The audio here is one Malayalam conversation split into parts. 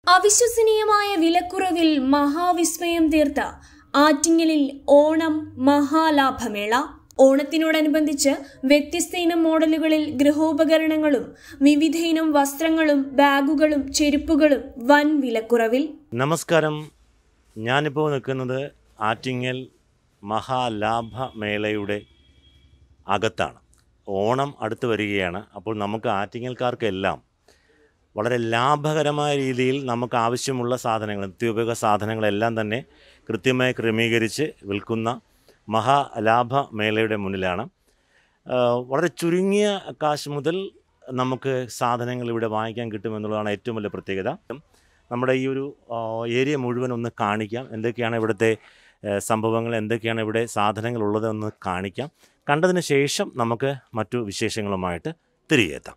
അവിശ്വസനീയമായ വിലക്കുറവിൽ മഹാവിസ്മയം തീർത്ത ആറ്റിങ്ങലിൽ ഓണം മഹാലാഭമേള ഓണത്തിനോടനുബന്ധിച്ച് വ്യത്യസ്ത ഇനം മോഡലുകളിൽ ഗൃഹോപകരണങ്ങളും വിവിധ ഇനം വസ്ത്രങ്ങളും ബാഗുകളും ചെരുപ്പുകളും വൻ വിലക്കുറവിൽ നമസ്കാരം ഞാനിപ്പോൾ നിൽക്കുന്നത് ആറ്റിങ്ങൽ മഹാലാഭമേളയുടെ അകത്താണ് ഓണം അടുത്ത് വരികയാണ് അപ്പോൾ നമുക്ക് ആറ്റിങ്ങൽക്കാർക്കെല്ലാം വളരെ ലാഭകരമായ രീതിയിൽ നമുക്ക് ആവശ്യമുള്ള സാധനങ്ങൾ നിത്യോപയോഗ സാധനങ്ങളെല്ലാം തന്നെ കൃത്യമായി ക്രമീകരിച്ച് വിൽക്കുന്ന മഹാലാഭമേളയുടെ മുന്നിലാണ് ആ, വളരെ ചുരുങ്ങിയ കാശ് മുതൽ നമുക്ക് സാധനങ്ങൾ ഇവിടെ വാങ്ങിക്കാൻ കിട്ടുമെന്നുള്ളതാണ് ഏറ്റവും വലിയ പ്രത്യേകത നമ്മുടെ ഈ ഒരു ആ, ഏരിയ മുഴുവൻ ഒന്ന് കാണിക്കാം എന്തൊക്കെയാണ് ഇവിടുത്തെ ഏ, സംഭവങ്ങൾ എന്തൊക്കെയാണ് ഇവിടെ സാധനങ്ങൾ ഉള്ളതെന്ന് കാണിക്കാം കണ്ടതിന് ശേഷം നമുക്ക് മറ്റു വിശേഷങ്ങളുമായിട്ട് തിരികെ എത്താം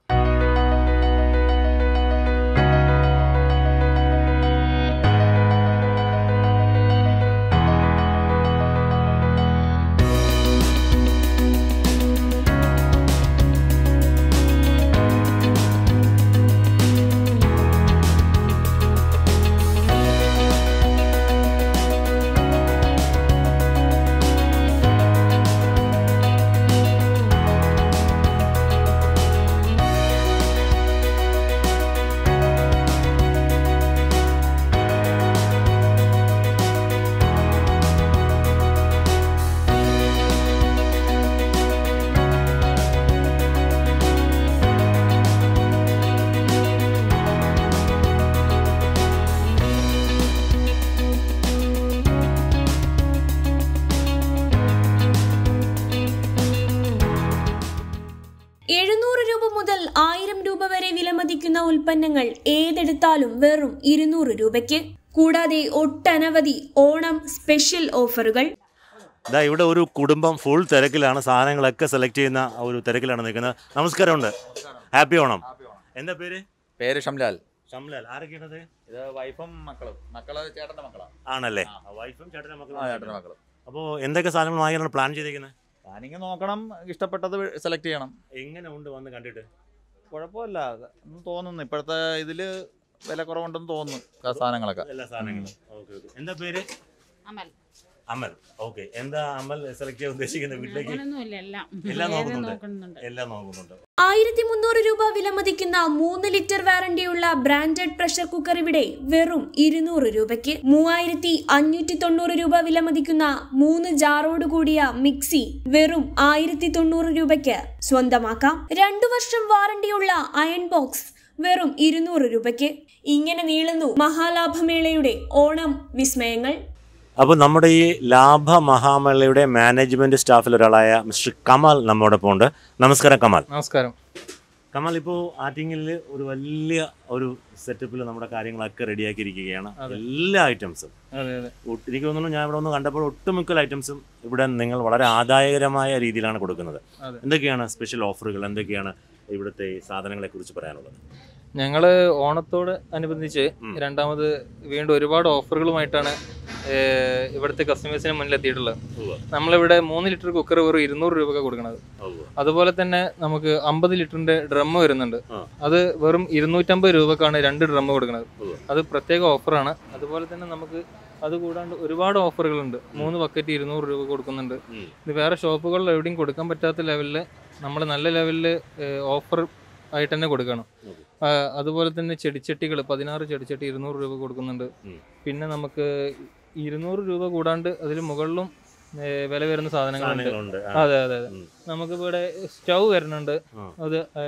എഴുന്നൂറ് രൂപ മുതൽ ആയിരം രൂപ വരെ വിലമതിക്കുന്ന ഉൽപ്പന്നങ്ങൾ ഏതെടുത്താലും വെറും ഇരുന്നൂറ് രൂപയ്ക്ക് കൂടാതെ ഒട്ടനവധി ഓണം സ്പെഷ്യൽ ഓഫറുകൾ ഇതാ ഇവിടെ ഒരു കുടുംബം ഫുൾ തിരക്കിലാണ് സാധനങ്ങളൊക്കെ സെലക്ട് ചെയ്യുന്ന ആ ഒരു തിരക്കിലാണ് നിൽക്കുന്നത് നമസ്കാരമുണ്ട് ഹാപ്പി ഓണം എന്താ പേര് പേര് ഷംലാൽ ഷംലാൽ ആരൊക്കെയാണത് ഇത് വൈഫും മക്കളും മക്കള് ചേട്ടന്റെ മക്കളാ ആണല്ലേ വൈഫും ചേട്ടനും ആ ചേട്ടന്റെ മക്കളും അപ്പോൾ എന്തൊക്കെ സാധനങ്ങൾ വാങ്ങിയാണ് പ്ലാൻ ചെയ്തേക്കുന്നത് പ്ലാനിങ് നോക്കണം ഇഷ്ടപ്പെട്ടത് സെലക്ട് ചെയ്യണം എങ്ങനെ ഉണ്ട് വന്ന് കണ്ടിട്ട് കുഴപ്പമില്ല എന്ന് തോന്നുന്നു ഇപ്പോഴത്തെ ഇതില് വില കുറവുണ്ടെന്ന് തോന്നുന്നു ആ സാധനങ്ങളൊക്കെ എല്ലാ സാധനങ്ങളും ഓക്കെ ഓക്കെ എന്താ പേര് അമൽ അമൽ ഓക്കെ എന്താ അമൽ സെലക്ട് ചെയ്യാൻ ഉദ്ദേശിക്കുന്നത് വീട്ടിലേക്ക് അങ്ങനൊന്നുമില്ല എല്ലാം എല്ലാം ഏത് നോക്കുന്നുണ്ട്. നോക്കുന്നുണ്ട് എല്ലാം നോക്കുന്നുണ്ട് ആയിരത്തി മുന്നൂറ് രൂപ വിലമതിക്കുന്ന മൂന്ന് ലിറ്റർ വാറണ്ടിയുള്ള ബ്രാൻഡഡ് പ്രഷർ കുക്കർ ഇവിടെ വെറും ഇരുന്നൂറ് രൂപയ്ക്ക് മൂവായിരത്തി അഞ്ഞൂറ്റി തൊണ്ണൂറ് രൂപ വിലമതിക്കുന്ന മൂന്ന് ജാറോട് കൂടിയ മിക്സി വെറും ആയിരത്തി തൊണ്ണൂറ് രൂപയ്ക്ക് സ്വന്തമാക്കാം രണ്ടു വർഷം വാറണ്ടിയുള്ള അയൺ ബോക്സ് വെറും ഇരുന്നൂറ് രൂപയ്ക്ക് ഇങ്ങനെ നീളുന്നു മഹാലാഭമേളയുടെ ഓണം വിസ്മയങ്ങൾ അപ്പോൾ നമ്മുടെ ഈ ലാഭ മഹാമേളയുടെ മാനേജ്മെന്റ് സ്റ്റാഫിൽ ഒരാളായ മിസ്റ്റർ കമാൽ നമ്മോടൊപ്പം ഉണ്ട് നമസ്കാരം കമാൽ നമസ്കാരം കമാൽ ഇപ്പോൾ ആറ്റിങ്ങിൽ ഒരു വലിയ ഒരു സെറ്റപ്പിൽ നമ്മുടെ കാര്യങ്ങളൊക്കെ റെഡിയാക്കിയിരിക്കുകയാണ് അതെ. എല്ലാ ഐറ്റംസും അതെ അതെ ഒട്ട് എനിക്ക് തോന്നുന്നു ഞാൻ ഇവിടെ ഒന്ന് കണ്ടപ്പോൾ ഒട്ടുമിക്ക ഐറ്റംസും ഇവിടെ നിങ്ങൾ വളരെ ആദായകരമായ രീതിയിലാണ് കൊടുക്കുന്നത് അതെ. എന്തൊക്കെയാണ് സ്പെഷ്യൽ ഓഫറുകൾ എന്തൊക്കെയാണ് ഇവിടുത്തെ സാധനങ്ങളെ കുറിച്ച് പറയാനുള്ളത് ഞങ്ങൾ ഓണത്തോട് അനുബന്ധിച്ച് ഉം. രണ്ടാമത് വീണ്ടും ഒരുപാട് ഓഫറുകളുമായിട്ടാണ് ഏഹ്, ഇവിടുത്തെ കസ്റ്റമേഴ്സിന് മുന്നിൽ എത്തിയിട്ടുള്ളത് ഉവ്വ്. നമ്മളിവിടെ മൂന്ന് ലിറ്റർ കുക്കർ വെറും ഇരുന്നൂറ് രൂപയ്ക്ക് കൊടുക്കുന്നത് ഉവ്വ്. അതുപോലെ തന്നെ നമുക്ക് അമ്പത് ലിറ്ററിന്റെ ഡ്രം വരുന്നുണ്ട് ആ. അത് വെറും ഇരുന്നൂറ്റമ്പത് രൂപക്കാണ് രണ്ട് ഡ്രം കൊടുക്കുന്നത് ഉവ്വ്. അത് പ്രത്യേക ഓഫറാണ് അതുപോലെ തന്നെ നമുക്ക് അത് കൂടാണ്ട് ഒരുപാട് ഓഫറുകളുണ്ട് മൂന്ന് ബക്കറ്റ് ഇരുന്നൂറ് രൂപ കൊടുക്കുന്നുണ്ട് ഉം. ഇത് വേറെ ഷോപ്പുകളിൽ എവിടെയും കൊടുക്കാൻ പറ്റാത്ത ലെവലിൽ നമ്മൾ നല്ല ലെവലിൽ ഓഫർ ആയിട്ട് തന്നെ കൊടുക്കണം Okay. ആ, അതുപോലെ തന്നെ ചെടിച്ചട്ടികൾ പതിനാറ് ചെടിച്ചട്ടി ഇരുന്നൂറ് രൂപ കൊടുക്കുന്നുണ്ട് ഉം. പിന്നെ നമുക്ക് ഇരുന്നൂറ് രൂപ കൂടാണ്ട് അതിൽ മുകളിലും ഏ, വില വരുന്ന സാധനങ്ങളുണ്ട് സാധനങ്ങളുണ്ട് ആ. അതെ അതെ അതെ ഉം. നമുക്കിവിടെ സ്റ്റൗ വരുന്നുണ്ട് ആ. അത് ഏ,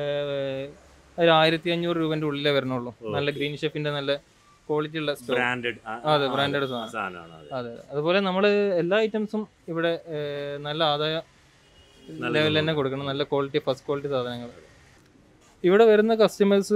ഒരു ആയിരത്തി അഞ്ഞൂറ് രൂപന്റെ ഉള്ളിലേ വരണുള്ളൂ നല്ല Okay. ഗ്രീൻ ഷെഫിന്റെ നല്ല ക്വാളിറ്റി ഉള്ള സ്റ്റൗ ബ്രാൻഡഡ് ആ, അതെ, ആ, branded ആ, സാധനം. സാധനമാണ് അതെ. അതെ അതുപോലെ നമ്മൾ എല്ലാ ഐറ്റംസും ഇവിടെ ഏ, നല്ല ആദായ നല്ല ലെവലിൽ തന്നെ കൊടുക്കണം നല്ല ക്വാളിറ്റി ഫസ്റ്റ് ക്വാളിറ്റി സാധനങ്ങൾ ഇവിടെ വരുന്ന കസ്റ്റമേഴ്സ്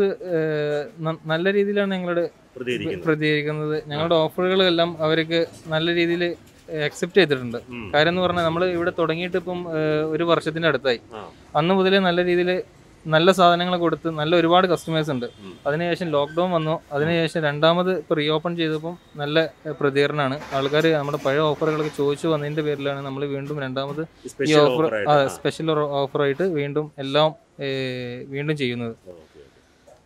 നല്ല രീതിയിലാണ് ഞങ്ങളുടെ പ്രതികരിക്കുന്നത് പ്രതികരിക്കുന്നത് ഞങ്ങളുടെ ഓഫറുകളെല്ലാം അവർക്ക് നല്ല രീതിയിൽ അക്സെപ്റ്റ് ചെയ്തിട്ടുണ്ട് ഉം. കാര്യം എന്ന് പറഞ്ഞാൽ നമ്മൾ ഇവിടെ തുടങ്ങിയിട്ട് ഇപ്പം ഏ, ഒരു വർഷത്തിന്റെ അടുത്തായി ആ. അന്ന് മുതലേ നല്ല രീതിയിൽ നല്ല സാധനങ്ങൾ കൊടുത്ത് നല്ല ഒരുപാട് കസ്റ്റമേഴ്സ് ഉണ്ട് ഉം. അതിനുശേഷം ലോക്ക്ഡൗൺ വന്നു അതിനുശേഷം രണ്ടാമത് ഇപ്പോൾ റീ ഓപ്പൺ ചെയ്തപ്പം നല്ല ഏ, പ്രതികരണമാണ് ആൾക്കാർ നമ്മുടെ പഴയ ഓഫറുകളൊക്കെ ചോദിച്ചു വന്നതിന്റെ പേരിലാണ് നമ്മൾ വീണ്ടും രണ്ടാമത് ഈ സ്പെഷ്യൽ ഓഫർ ഓഫറായിട്ട് ആ. സ്പെഷ്യൽ ഓഫറായിട്ട് വീണ്ടും എല്ലാം ഏ, വീണ്ടും ചെയ്യുന്നത് ഓക്കെ, ഓക്കെ.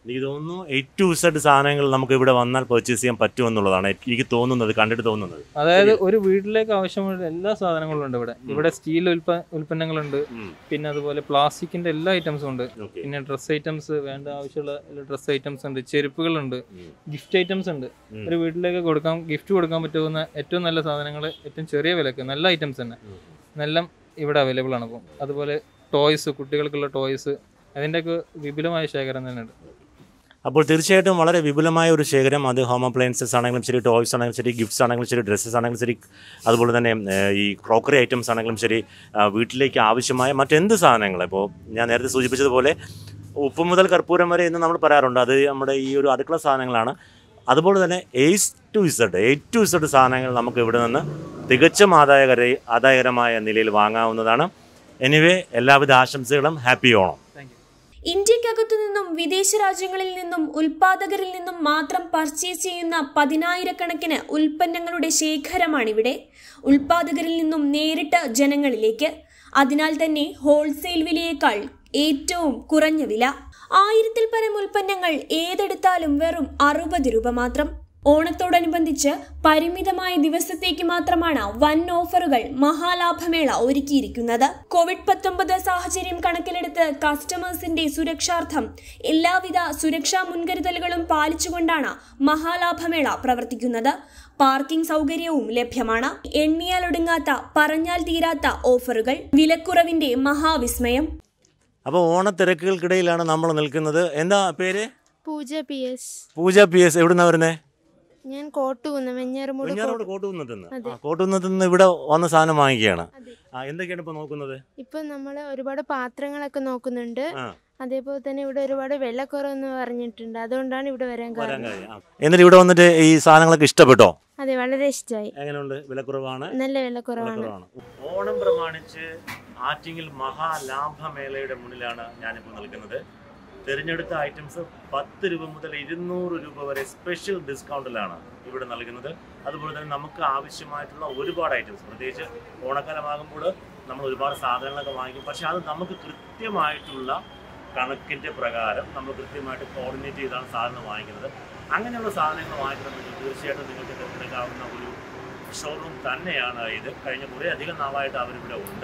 എനിക്ക് തോന്നുന്നു എയ്റ്റ് ടു സെഡ് സാധനങ്ങൾ നമുക്ക് ഇവിടെ വന്നാൽ പർച്ചേസ് ചെയ്യാൻ പറ്റുമെന്നുള്ളതാണ് എനിക്ക് തോന്നുന്നത് കണ്ടിട്ട് തോന്നുന്നത് അതായത് ഒരു വീട്ടിലേക്ക് ആവശ്യമുള്ള എല്ലാ സാധനങ്ങളും ഉണ്ട് ഇവിടെ ഇവിടെ സ്റ്റീൽ ഉൽപ്പ ഉൽപ്പന്നങ്ങളുണ്ട് പിന്നെ അതുപോലെ പ്ലാസ്റ്റിക്കിന്റെ എല്ലാ ഐറ്റംസും ഉണ്ട് ഓക്കെ പിന്നെ ഡ്രസ് ഐറ്റംസ് വേണ്ട ആവശ്യമുള്ള ഡ്രസ് ഐറ്റംസ് ഉണ്ട് ചെരുപ്പുകളുണ്ട് ഗിഫ്റ്റ് ഐറ്റംസ് ഉണ്ട് ഉം. ഒരു വീട്ടിലേക്ക് കൊടുക്കാൻ ഗിഫ്റ്റ് കൊടുക്കാൻ പറ്റുന്ന ഏറ്റവും നല്ല സാധനങ്ങൾ ഏറ്റവും ചെറിയ വിലക്ക് നല്ല ഐറ്റംസ് തന്നെ എല്ലാം ഇവിടെ അവൈലബിൾ ആണ് അപ്പോൾ അതുപോലെ ടോയ്സ് കുട്ടികൾക്കുള്ള ടോയ്സ് അതിൻ്റെയൊക്കെ വിപുലമായ ശേഖരം തന്നെ ഉണ്ട് അപ്പോൾ തീർച്ചയായിട്ടും വളരെ വിപുലമായ ഒരു ശേഖരം അത് ഹോം അപ്ലയൻസസ് ആണെങ്കിലും ശരി ടോയ്സ് ആണെങ്കിലും ശരി ഗിഫ്റ്റ്സ് ആണെങ്കിലും ശരി ഡ്രസ്സസ് ആണെങ്കിലും ശരി അതുപോലെ തന്നെ ഏഹ്, ഈ ക്രോക്കറി ഐറ്റംസ് ആണെങ്കിലും ശരി ആ, വീട്ടിലേക്ക് ആവശ്യമായ മറ്റെന്ത് സാധനങ്ങൾ ഇപ്പോൾ ഞാൻ നേരത്തെ സൂചിപ്പിച്ചതുപോലെ ഉപ്പ് മുതൽ കർപ്പൂരം വരെ എന്ന് നമ്മൾ പറയാറുണ്ട് അത് നമ്മുടെ ഈ ഒരു അടുക്കള സാധനങ്ങളാണ് അതുപോലെ തന്നെ ace to Z eight to Z സാധനങ്ങൾ നമുക്ക് ഇവിടെ നിന്ന് തികച്ചും ആദായകര ആദായകരമായ നിലയിൽ വാങ്ങാവുന്നതാണ് എനിവേ എല്ലാവിധ ആശംസകളും ഹാപ്പി ഓണം താങ്ക് യു ഇന്ത്യക്കകത്തു നിന്നും വിദേശ രാജ്യങ്ങളിൽ നിന്നും ഉൽപാദകരിൽ നിന്നും മാത്രം പർച്ചേസ് ചെയ്യുന്ന പതിനായിരക്കണക്കിന് ഉൽപ്പന്നങ്ങളുടെ ശേഖരമാണിവിടെ ഉൽപാദകരിൽ നിന്നും നേരിട്ട് ജനങ്ങളിലേക്ക് അതിനാൽ തന്നെ ഹോൾസെയിൽ വിലയേക്കാൾ ഏറ്റവും കുറഞ്ഞ വില ആയിരത്തിൽ പരം ഉൽപ്പന്നങ്ങൾ ഏതെടുത്താലും വെറും അറുപത് രൂപ മാത്രം ഓണത്തോടനുബന്ധിച്ച് പരിമിതമായ ദിവസത്തേക്ക് മാത്രമാണ് വൻ ഓഫറുകൾ മഹാലാഭമേള ഒരുക്കിയിരിക്കുന്നത് കോവിഡ് പത്തൊമ്പത് സാഹചര്യം കണക്കിലെടുത്ത് കസ്റ്റമേഴ്സിന്റെ സുരക്ഷാർത്ഥം എല്ലാവിധ സുരക്ഷാ മുൻകരുതലുകളും പാലിച്ചുകൊണ്ടാണ് മഹാലാഭമേള പ്രവർത്തിക്കുന്നത് പാർക്കിംഗ് സൗകര്യവും ലഭ്യമാണ് എണ്ണിയാലൊടുങ്ങാത്ത പറഞ്ഞാൽ തീരാത്ത ഓഫറുകൾ വിലക്കുറവിന്റെ മഹാവിസ്മയം അപ്പോൾ ഓണത്തിരക്കുകൾക്കിടയിലാണ് നമ്മൾ നിൽക്കുന്നത് എന്താ പേര് Pooja P S Pooja P S എവിടുന്നാ വരുന്നത് ഞാൻ കോട്ടുകുന്ന് വെഞ്ഞാറുമൂട് കുഞ്ഞാറോട് കോട്ടുകുന്നത്ത് നിന്ന് അതെ. ആ കോട്ടുകുന്നത്ത് നിന്ന് ഇവിടെ വന്ന സാധനം വാങ്ങിക്കുകയാണ് അതെ. ആ എന്തൊക്കെയാണ് ഇപ്പോൾ നോക്കുന്നത് ഇപ്പൊ നമ്മൾ ഒരുപാട് പാത്രങ്ങളൊക്കെ നോക്കുന്നുണ്ട് ആ അതേപോലെ തന്നെ ഇവിടെ ഒരുപാട് വെള്ളക്കുറവെന്ന് പറഞ്ഞിട്ടുണ്ട് അതുകൊണ്ടാണ് ഇവിടെ വരാൻ വരാൻ കാരണം കാര്യം ആ. എന്നിട്ട് ഇവിടെ വന്നിട്ട് ഈ സാധനങ്ങളൊക്കെ ഇഷ്ടപ്പെട്ടോ അതെ വളരെ ഇഷ്ടമായി എങ്ങനെയുണ്ട് വിലക്കുറവാണ് നല്ല വിലക്കുറവാണ് വിലക്കുറവാണ് ഓണം പ്രമാണിച്ച് ആറ്റിങ്ങിൽ മഹാലാഭമേളയുടെ മുന്നിലാണ് ഞാനിപ്പോൾ നിൽക്കുന്നത് തിരഞ്ഞെടുത്ത ഐറ്റംസ് പത്ത് രൂപ മുതൽ ഇരുന്നൂറ് രൂപ വരെ സ്പെഷ്യൽ ഡിസ്കൗണ്ടിലാണ് ഇവിടെ നൽകുന്നത് അതുപോലെ തന്നെ നമുക്ക് ആവശ്യമായിട്ടുള്ള ഒരുപാട് ഐറ്റംസ് പ്രത്യേകിച്ച് ഓണക്കാലമാകുമ്പോൾ നമ്മൾ ഒരുപാട് സാധനങ്ങളൊക്കെ വാങ്ങിക്കും പക്ഷെ അത് നമുക്ക് കൃത്യമായിട്ടുള്ള കണക്കിൻ്റെ പ്രകാരം നമ്മൾ കൃത്യമായിട്ട് കോർഡിനേറ്റ് ചെയ്താണ് സാധനം വാങ്ങിക്കുന്നത് അങ്ങനെയുള്ള സാധനങ്ങൾ വാങ്ങിക്കണമെങ്കിൽ തീർച്ചയായിട്ടും നിങ്ങൾക്ക് തിരഞ്ഞെടുക്കാവുന്ന ഒരു ഷോറൂം തന്നെയാണ് ഇത് കഴിഞ്ഞ കുറേ അധികം നാളായിട്ട് അവരിവിടെ ഉണ്ട്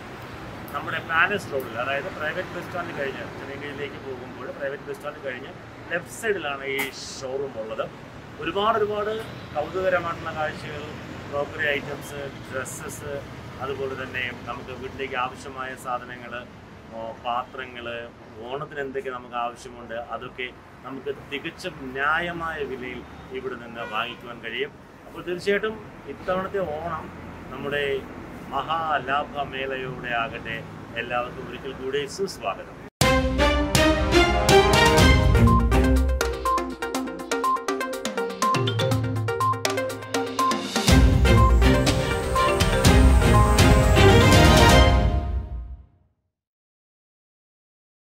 നമ്മുടെ പാലസ് റോഡിൽ അതായത് പ്രൈവറ്റ് ബസ് സ്റ്റാൻഡ് കഴിഞ്ഞ് ചെന്നൈയിലേക്ക് പോകുമ്പോൾ പ്രൈവറ്റ് ബസ് സ്റ്റാൻഡ് കഴിഞ്ഞ് ലെഫ്റ്റ് സൈഡിലാണ് ഈ ഷോറൂം ഉള്ളത് ഒരുപാട് ഒരുപാട് കൗതുകരമായിട്ടുള്ള കാഴ്ചകൾ ക്രോക്കറി ഐറ്റംസ് ഡ്രസ്സസ് അതുപോലെ തന്നെ നമുക്ക് വീട്ടിലേക്ക് ആവശ്യമായ സാധനങ്ങൾ പാത്രങ്ങൾ ഓണത്തിന് എന്തൊക്കെ നമുക്ക് ആവശ്യമുണ്ട് അതൊക്കെ നമുക്ക് തികച്ചും ന്യായമായ വിലയിൽ ഇവിടെ നിന്ന് വാങ്ങിക്കുവാൻ കഴിയും അപ്പോൾ തീർച്ചയായിട്ടും ഇത്തവണത്തെ ഓണം നമ്മുടെ മഹാലാഭമേളയോടെ ആകട്ടെ എല്ലാവർക്കും ഒരിക്കൽ കൂടി സുസ്വാഗതം